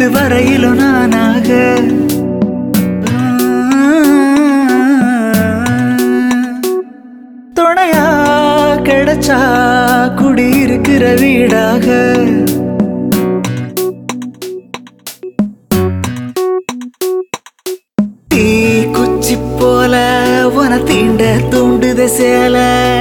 இதுவரையிலும் நானாக துணையா கிடைச்சா குடியிருக்கிற வீடாக தீ குச்சி போல உன தீண்ட தூண்டுத சேல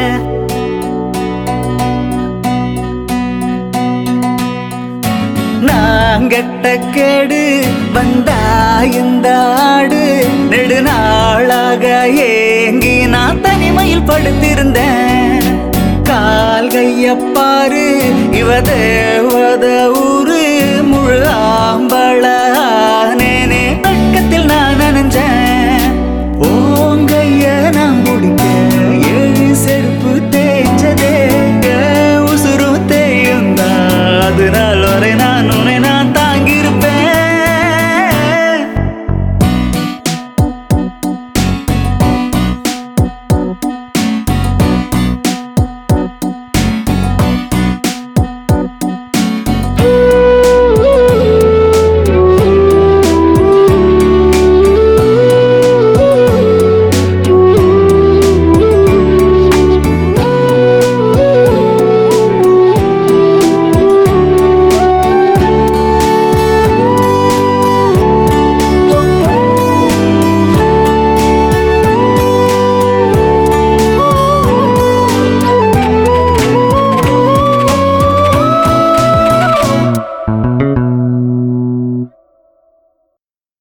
நான் கெட்ட கேடு வந்தா இந்த ஆடு நெடுநாளாக ஏங்கி நான் தனிமையில் படுத்திருந்தேன் கால் கைய பாரு இவ தேவத ஊரு முழு